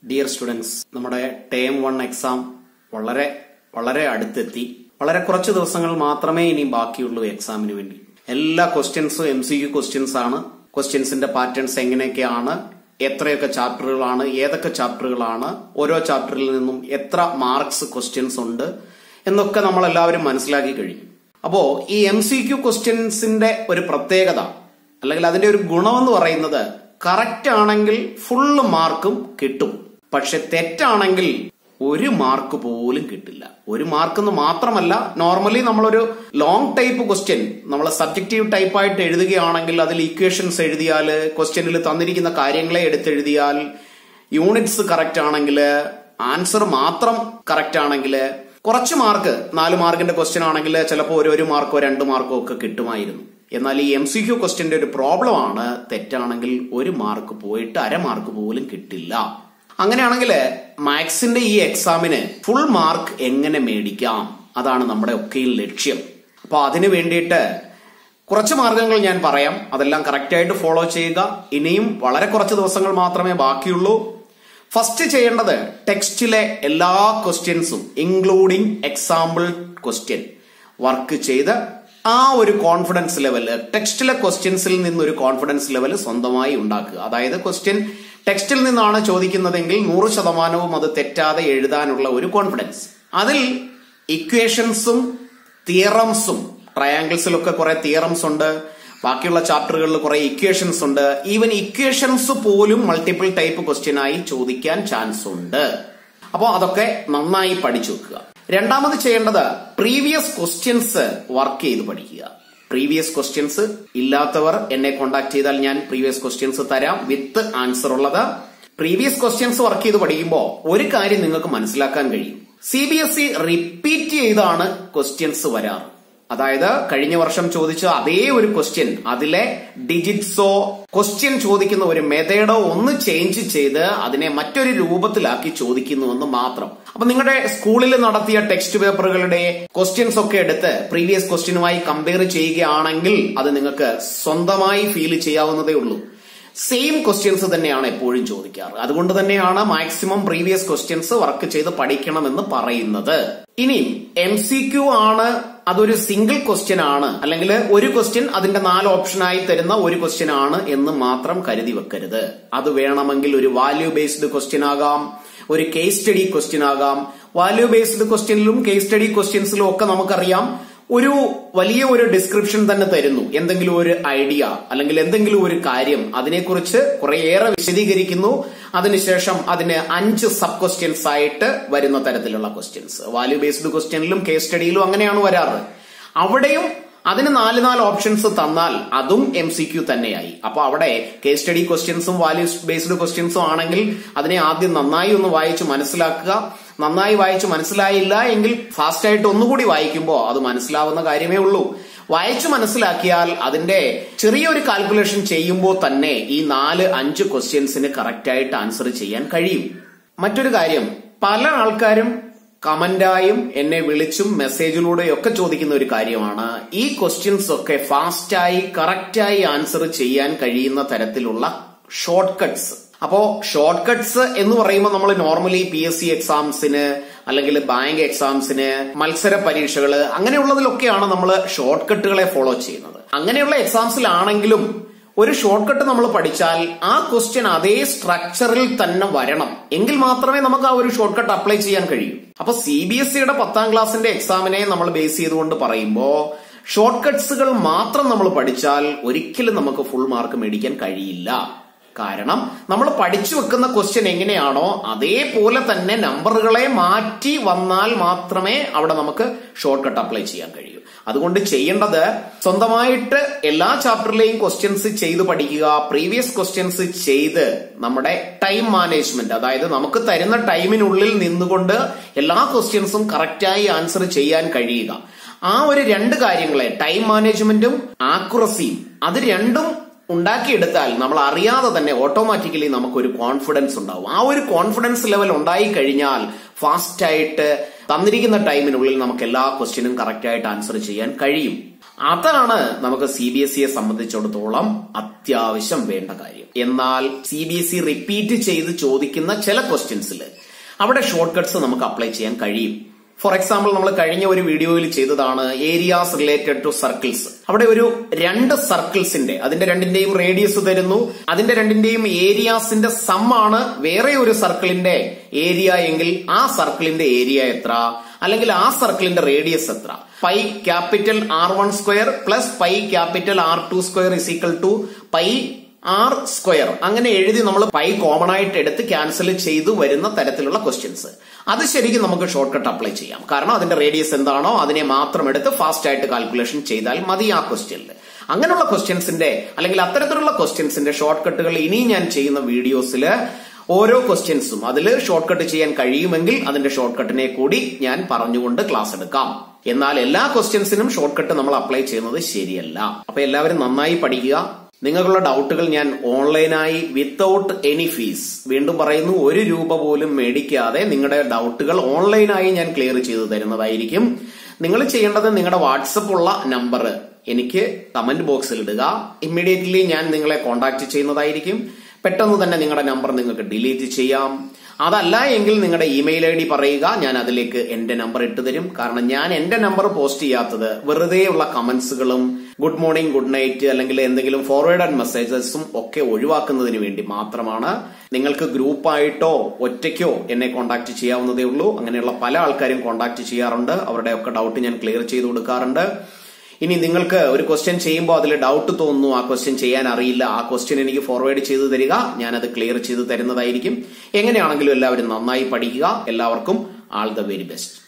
dear students നമ്മുടെ term one exam വളരെ വളരെ അടുത്തെത്തി വളരെ കുറച്ച് ദിവസങ്ങൾ മാത്രമേ ഇനി ബാക്കിയുള്ളൂ എക്സാമിന് വേണ്ടി എല്ലാ ക്വസ്റ്റ്യൻസും എം സി ക്യു ക്വസ്റ്റ്യൻസ് ആണ് ക്വസ്റ്റ്യൻസിന്റെ പാറ്റേൺസ് എങ്ങനെയൊക്കെയാണ് എത്രയൊക്കെ ചാപ്റ്ററുകളാണ് ഏതൊക്കെ ചാപ്റ്ററുകളാണ് ഓരോ ചാപ്റ്ററിൽ നിന്നും എത്ര മാർക്സ് ക്വസ്റ്റ്യൻസ് ഉണ്ട് എന്നൊക്കെ നമ്മൾ എല്ലാവരും മനസ്സിലാക്കി കഴിഞ്ഞു അപ്പോ ഈ എം സി ക്യു ക്വസ്റ്റ്യൻസിന്റെ ഒരു പ്രത്യേകത അല്ലെങ്കിൽ അതിന്റെ ഒരു ഗുണമെന്ന് പറയുന്നത് കറക്റ്റ് ആണെങ്കിൽ ഫുള്ള് മാർക്കും കിട്ടും പക്ഷെ തെറ്റാണെങ്കിൽ ഒരു മാർക്ക് പോലും കിട്ടില്ല ഒരു മാർക്ക് എന്ന് മാത്രമല്ല നോർമലി നമ്മളൊരു ലോങ് ടൈപ്പ് ക്വസ്റ്റ്യൻ നമ്മൾ സബ്ജക്റ്റീവ് ടൈപ്പ് ആയിട്ട് എഴുതുകയാണെങ്കിൽ അതിൽ ഇക്വേഷൻസ് എഴുതിയാൽ ക്വസ്റ്റ്യനിൽ തന്നിരിക്കുന്ന കാര്യങ്ങളെ എടുത്തെഴുതിയാൽ യൂണിറ്റ്സ് കറക്റ്റ് ആണെങ്കിൽ ആൻസർ മാത്രം കറക്റ്റ് ആണെങ്കിൽ കുറച്ച് മാർക്ക് നാല് മാർക്കിന്റെ ക്വസ്റ്റ്യൻ ആണെങ്കിൽ ചിലപ്പോൾ ഒരു ഒരു മാർക്കോ രണ്ട് മാർക്കോ ഒക്കെ കിട്ടുമായിരുന്നു എന്നാൽ ഈ എം സി ക്യു ക്വസ്റ്റ്യന്റെ ഒരു പ്രോബ്ലം ആണ് തെറ്റാണെങ്കിൽ ഒരു മാർക്ക് പോയിട്ട് അര മാർക്ക് പോലും കിട്ടില്ല അങ്ങനെയാണെങ്കിൽ മാത്സിന്റെ ഈ എക്സാമിന് ഫുൾ മാർക്ക് എങ്ങനെ മേടിക്കാം അതാണ് നമ്മുടെ ഒക്കെയും ലക്ഷ്യം അപ്പൊ അതിനു വേണ്ടിയിട്ട് കുറച്ച് മാർഗങ്ങൾ ഞാൻ പറയാം അതെല്ലാം കറക്റ്റ് ആയിട്ട് ഫോളോ ചെയ്യുക ഇനിയും വളരെ കുറച്ച് ദിവസങ്ങൾ മാത്രമേ ബാക്കിയുള്ളൂ ഫസ്റ്റ് ചെയ്യേണ്ടത് ടെക്സ്റ്റിലെ എല്ലാ ക്വസ്റ്റ്യൻസും ഇൻക്ലൂഡിംഗ് എക്സാമ്പിൾ ക്വസ്റ്റ്യൻ വർക്ക് ചെയ്ത് ആ ഒരു കോൺഫിഡൻസ് ലെവല് ടെക്സ്റ്റിലെ ക്വസ്റ്റ്യൻസിൽ നിന്നൊരു കോൺഫിഡൻസ് ലെവൽ സ്വന്തമായി ഉണ്ടാക്കുക അതായത് ക്വസ്റ്റ്യൻ ടെക്സ്റ്റിൽ നിന്നാണ് ചോദിക്കുന്നതെങ്കിൽ നൂറ് ശതമാനവും അത് തെറ്റാതെ എഴുതാനുള്ള ഒരു കോൺഫിഡൻസ് അതിൽ ഇക്വേഷൻസും തിയറംസും ട്രയാങ്കിൾസിലൊക്കെ കുറെ തിയറംസ് ഉണ്ട് ബാക്കിയുള്ള ചാപ്റ്ററുകളിൽ കുറെ ഇക്വേഷൻസ് ഉണ്ട് ഈവൻ ഇക്വേഷൻസ് പോലും മൾട്ടിപ്പിൾ ടൈപ്പ് ക്വസ്റ്റ്യൻ ആയി ചോദിക്കാൻ ചാൻസ് ഉണ്ട് അപ്പോൾ അതൊക്കെ നന്നായി പഠിച്ചു വെക്കുക രണ്ടാമത് ചെയ്യേണ്ടത് പ്രീവിയസ് ക്വസ്റ്റ്യൻസ് വർക്ക് ചെയ്ത് പഠിക്കുക പ്രീവിയസ് ക്വസ്റ്റ്യൻസ് ഇല്ലാത്തവർ എന്നെ കോൺടാക്ട് ചെയ്താൽ ഞാൻ പ്രീവിയസ് ക്വസ്റ്റ്യൻസ് തരാം വിത്ത് ആൻസർ ഉള്ളത് പ്രീവിയസ് ക്വസ്റ്റ്യൻസ് വർക്ക് ചെയ്ത് പഠിക്കുമ്പോൾ ഒരു കാര്യം നിങ്ങൾക്ക് മനസ്സിലാക്കാൻ കഴിയും C B S E repeat ചെയ്താണ് ക്വസ്റ്റ്യൻസ് വരാറ് അതായത് കഴിഞ്ഞ വർഷം ചോദിച്ച അതേ ഒരു ക്വസ്റ്റ്യൻ അതിലെ ഡിജിറ്റ്സോ ക്വസ്റ്റ്യൻ ചോദിക്കുന്ന ഒരു മെത്തേഡോ ഒന്ന് ചേഞ്ച് ചെയ്ത് അതിനെ മറ്റൊരു രൂപത്തിലാക്കി ചോദിക്കുന്നുവെന്ന് മാത്രം അപ്പൊ നിങ്ങളുടെ സ്കൂളിൽ നടത്തിയ ടെക്സ്റ്റ് പേപ്പറുകളുടെ ക്വസ്റ്റ്യൻസ് ഒക്കെ എടുത്ത് പ്രീവിയസ് ക്വസ്റ്റ്യനുമായി കമ്പയർ ചെയ്യുകയാണെങ്കിൽ അത് നിങ്ങൾക്ക് സ്വന്തമായി ഫീൽ ചെയ്യാവുന്നതേ ഉള്ളൂ സെയിം ക്വസ്റ്റ്യൻസ് തന്നെയാണ് എപ്പോഴും ചോദിക്കാറ് അതുകൊണ്ട് തന്നെയാണ് മാക്സിമം പ്രീവിയസ് ക്വസ്റ്റ്യൻസ് വർക്ക് ചെയ്ത് പഠിക്കണമെന്ന് പറയുന്നത് ഇനിയും എം സി ക്യു ആണ് അതൊരു സിംഗിൾ ക്വസ്റ്റ്യൻ ആണ് അല്ലെങ്കിൽ ഒരു ക്വസ്റ്റ്യൻ അതിന്റെ നാല് ഓപ്ഷനായി തരുന്ന ഒരു ക്വസ്റ്റ്യൻ ആണ് എന്ന് മാത്രം കരുതി വെക്കരുത് അത് വേണമെങ്കിൽ ഒരു വാല്യൂ ബേസ്ഡ് ക്വസ്റ്റ്യൻ ആകാം ഒരു കേസ് സ്റ്റഡി ക്വസ്റ്റ്യൻ ആകാം വാല്യൂ ബേസ്ഡ് ക്വസ്റ്റ്യനിലും കേസ് സ്റ്റഡി ക്വസ്റ്റ്യൻസിലും ഒക്കെ നമുക്കറിയാം ഒരു വലിയ ഒരു ഡിസ്ക്രിപ്ഷൻ തന്നെ തരുന്നു എന്തെങ്കിലും ഒരു ഐഡിയ അല്ലെങ്കിൽ എന്തെങ്കിലും ഒരു കാര്യം അതിനെക്കുറിച്ച് കുറേയേറെ വിശദീകരിക്കുന്നു അതിനുശേഷം അതിന് അഞ്ച് സബ് ക്വസ്റ്റ്യൻസ് ആയിട്ട് വരുന്ന തരത്തിലുള്ള ക്വസ്റ്റ്യൻസ് വാല്യൂ ബേസ്ഡ് ക്വസ്റ്റ്യനിലും കേസ് സ്റ്റഡിയിലും അങ്ങനെയാണ് വരാറ് അവിടെയും അതിന് നാല് നാല് ഓപ്ഷൻസ് തന്നാൽ അതും എം സി ക്യു തന്നെയായി അപ്പൊ അവിടെ കേസ് സ്റ്റഡി ക്വസ്റ്റ്യൻസും വാല്യൂ ബേസ്ഡ് ക്വസ്റ്റ്യൻസും ആണെങ്കിൽ അതിനെ ആദ്യം നന്നായി ഒന്ന് വായിച്ച് മനസ്സിലാക്കുക നന്നായി വായിച്ച് മനസ്സിലായില്ല എങ്കിൽ ഫാസ്റ്റ് ആയിട്ട് ഒന്നുകൂടി വായിക്കുമ്പോൾ അത് മനസ്സിലാവുന്ന കാര്യമേ ഉള്ളൂ വായിച്ചു മനസ്സിലാക്കിയാൽ അതിന്റെ ചെറിയൊരു കാൽക്കുലേഷൻ ചെയ്യുമ്പോൾ തന്നെ ഈ നാല് അഞ്ച് ക്വസ്റ്റ്യൻസിന് കറക്റ്റ് ആയിട്ട് ആൻസർ ചെയ്യാൻ കഴിയും മറ്റൊരു കാര്യം പല ആൾക്കാരും കമന്റായും എന്നെ വിളിച്ചും മെസ്സേജിലൂടെയും ഒക്കെ ചോദിക്കുന്ന ഒരു കാര്യമാണ് ഈ ക്വസ്റ്റ്യൻസ് ഒക്കെ ഫാസ്റ്റായി കറക്റ്റായി ആൻസർ ചെയ്യാൻ കഴിയുന്ന തരത്തിലുള്ള ഷോർട്ട് കട്ട്സ് അപ്പോ ഷോർട്ട് കട്ട്സ് എന്ന് പറയുമ്പോൾ നമ്മൾ നോർമലി പി എസ് സി എക്സാംസിന് അല്ലെങ്കിൽ ബാങ്ക് എക്സാംസിന് മത്സര പരീക്ഷകൾ അങ്ങനെയുള്ളതിലൊക്കെയാണ് നമ്മൾ ഷോർട്ട് കട്ടുകളെ ഫോളോ ചെയ്യുന്നത് അങ്ങനെയുള്ള എക്സാംസിലാണെങ്കിലും ഒരു ഷോർട്ട് കട്ട് നമ്മൾ പഠിച്ചാൽ ആ ക്വസ്റ്റ്യൻ അതേ സ്ട്രക്ചറിൽ തന്നെ വരണം എങ്കിൽ മാത്രമേ നമുക്ക് ആ ഒരു ഷോർട്ട് കട്ട് അപ്ലൈ ചെയ്യാൻ കഴിയൂ അപ്പൊ സി ബി എസ് സിയുടെ പത്താം ക്ലാസ്സിന്റെ എക്സാമിനെ നമ്മൾ ബേസ് ചെയ്തുകൊണ്ട് പറയുമ്പോൾ ഷോർട്ട് കട്ട്സുകൾ മാത്രം നമ്മൾ പഠിച്ചാൽ ഒരിക്കലും നമുക്ക് ഫുൾ മാർക്ക് മേടിക്കാൻ കഴിയില്ല കാരണം നമ്മൾ പഠിച്ചു വെക്കുന്ന ക്വസ്റ്റ്യൻ എങ്ങനെയാണോ അതേപോലെ തന്നെ നമ്പറുകളെ മാറ്റി വന്നാൽ മാത്രമേ അവിടെ നമുക്ക് ഷോർട്ട് കട്ട് അപ്ലൈ ചെയ്യാൻ കഴിയൂ അതുകൊണ്ട് ചെയ്യേണ്ടത് സ്വന്തമായിട്ട് എല്ലാ ചാപ്റ്ററിലെയും ക്വസ്റ്റ്യൻസ് ചെയ്ത് പഠിക്കുക പ്രീവിയസ് ക്വസ്റ്റ്യൻസ് ചെയ്ത് നമ്മുടെ ടൈം മാനേജ്മെന്റ് അതായത് നമുക്ക് തരുന്ന ടൈമിനുള്ളിൽ നിന്നുകൊണ്ട് എല്ലാ ക്വസ്റ്റ്യൻസും കറക്റ്റായി ആൻസർ ചെയ്യാൻ കഴിയുക ആ ഒരു രണ്ട് കാര്യങ്ങളെ ടൈം മാനേജ്മെന്റും ആക്യുറസിയും അത് രണ്ടും ഉണ്ടാക്കിയെടുത്താൽ നമ്മൾ അറിയാതെ തന്നെ ഓട്ടോമാറ്റിക്കലി നമുക്കൊരു കോൺഫിഡൻസ് ഉണ്ടാവും ആ ഒരു കോൺഫിഡൻസ് ലെവൽ ഉണ്ടായി കഴിഞ്ഞാൽ ഫാസ്റ്റ് ആയിട്ട് തന്നിരിക്കുന്ന ടൈമിനുള്ളിൽ നമുക്ക് എല്ലാ ക്വസ്റ്റ്യനും കറക്റ്റ് ആയിട്ട് ആൻസർ ചെയ്യാൻ കഴിയും അതാണ് നമുക്ക് സി ബി എസ് സിയെ സംബന്ധിച്ചിടത്തോളം അത്യാവശ്യം വേണ്ട കാര്യം എന്നാൽ C B S E repeat ചെയ്ത് ചോദിക്കുന്ന ചില ക്വസ്റ്റ്യൻസിൽ അവിടെ ഷോർട്ട് കട്ട്സ് നമുക്ക് അപ്ലൈ ചെയ്യാൻ കഴിയും ഫോർ എക്സാമ്പിൾ നമ്മൾ കഴിഞ്ഞ ഒരു വീഡിയോയിൽ ചെയ്തതാണ് ഏരിയാസ് റിലേറ്റഡ് ടു സർക്കിൾസ് അവിടെ ഒരു രണ്ട് സർക്കിൾസിന്റെ അതിന്റെ രണ്ടിന്റെയും റേഡിയസ് തരുന്നു അതിന്റെ രണ്ടിന്റെയും ഏരിയാസിന്റെ സമ്മാണ് വേറെ ഒരു സർക്കിളിന്റെ ഏരിയ എങ്കിൽ ആ സർക്കിളിന്റെ ഏരിയ എത്ര അല്ലെങ്കിൽ ആ സർക്കിളിന്റെ റേഡിയസ് എത്ര pi capital R one square plus pi capital R two square is equal to pi R square അങ്ങനെ എഴുതി നമ്മൾ പൈ കോമൺ ആയിട്ട് എടുത്ത് ക്യാൻസൽ ചെയ്തു വരുന്ന തരത്തിലുള്ള ക്വസ്റ്റ്യൻസ് അത് ശരിക്കും നമുക്ക് ഷോർട്ട് കട്ട് അപ്ലൈ ചെയ്യാം കാരണം അതിന്റെ റേഡിയസ് എന്താണോ അതിനെ മാത്രം എടുത്ത് ഫാസ്റ്റ് ആയിട്ട് കാൽക്കുലേഷൻ ചെയ്താൽ മതി ആ ക്വസ്റ്റ്യനിൽ അങ്ങനെയുള്ള ക്വസ്റ്റ്യൻസിന്റെ അല്ലെങ്കിൽ അത്തരത്തിലുള്ള ക്വസ്റ്റ്യൻസിന്റെ ഷോർട്ട് കട്ടുകൾ ഇനി ഞാൻ ചെയ്യുന്ന വീഡിയോസിൽ ഓരോ ക്വസ്റ്റ്യൻസും അതിൽ ഷോർട്ട് കട്ട് ചെയ്യാൻ കഴിയുമെങ്കിൽ അതിന്റെ ഷോർട്ട് കട്ടിനെ കൂടി ഞാൻ പറഞ്ഞുകൊണ്ട് ക്ലാസ് എടുക്കാം എന്നാൽ എല്ലാ ക്വസ്റ്റ്യൻസിനും ഷോർട്ട് കട്ട് നമ്മൾ അപ്ലൈ ചെയ്യുന്നത് ശരിയല്ല അപ്പൊ എല്ലാവരും നന്നായി പഠിക്കുക നിങ്ങൾക്കുള്ള ഡൗട്ടുകൾ ഞാൻ ഓൺലൈനായി വിത്തൌട്ട് എനി ഫീസ് വീണ്ടും പറയുന്നു ഒരു രൂപ പോലും മേടിക്കാതെ നിങ്ങളുടെ ഡൗട്ടുകൾ ഓൺലൈനായി ഞാൻ ക്ലിയർ ചെയ്തു തരുന്നതായിരിക്കും നിങ്ങൾ ചെയ്യേണ്ടത് നിങ്ങളുടെ വാട്സപ്പ് ഉള്ള നമ്പർ എനിക്ക് കമന്റ് ബോക്സിൽ ഇടുക ഇമ്മീഡിയറ്റ്ലി ഞാൻ നിങ്ങളെ കോൺടാക്ട് ചെയ്യുന്നതായിരിക്കും പെട്ടെന്ന് തന്നെ നിങ്ങളുടെ നമ്പർ നിങ്ങൾക്ക് ഡിലീറ്റ് ചെയ്യാം അതല്ല എങ്കിൽ നിങ്ങളുടെ ഇമെയിൽ ഐ ഡി പറയുക ഞാൻ അതിലേക്ക് എന്റെ നമ്പർ ഇട്ട് തരും കാരണം ഞാൻ എന്റെ നമ്പർ പോസ്റ്റ് ചെയ്യാത്തത് വെറുതെയുള്ള കമന്റ്സുകളും ഗുഡ് മോർണിംഗ് ഗുഡ് നൈറ്റ് അല്ലെങ്കിൽ എന്തെങ്കിലും ഫോർവേഡ് മെസ്സേജസും ഒക്കെ ഒഴിവാക്കുന്നതിന് വേണ്ടി മാത്രമാണ് നിങ്ങൾക്ക് ഗ്രൂപ്പായിട്ടോ ഒറ്റയ്ക്കോ എന്നെ കോൺടാക്ട് ചെയ്യാവുന്നതേ ഉള്ളൂ അങ്ങനെയുള്ള പല ആൾക്കാരും കോൺടാക്ട് ചെയ്യാറുണ്ട് അവരുടെ ഒക്കെ ഡൗട്ട് ഞാൻ ക്ലിയർ ചെയ്ത് കൊടുക്കാറുണ്ട് ഇനി നിങ്ങൾക്ക് ഒരു ക്വസ്റ്റ്യൻ ചെയ്യുമ്പോൾ അതിൽ ഡൗട്ട് തോന്നുന്നു ആ ക്വസ്റ്റ്യൻ ചെയ്യാൻ അറിയില്ല ആ ക്വസ്റ്റ്യൻ എനിക്ക് ഫോർവേഡ് ചെയ്തു തരിക ഞാനത് ക്ലിയർ ചെയ്ത് തരുന്നതായിരിക്കും എങ്ങനെയാണെങ്കിലും എല്ലാവരും നന്നായി പഠിക്കുക എല്ലാവർക്കും ആൾ ദ വെരി ബെസ്റ്റ്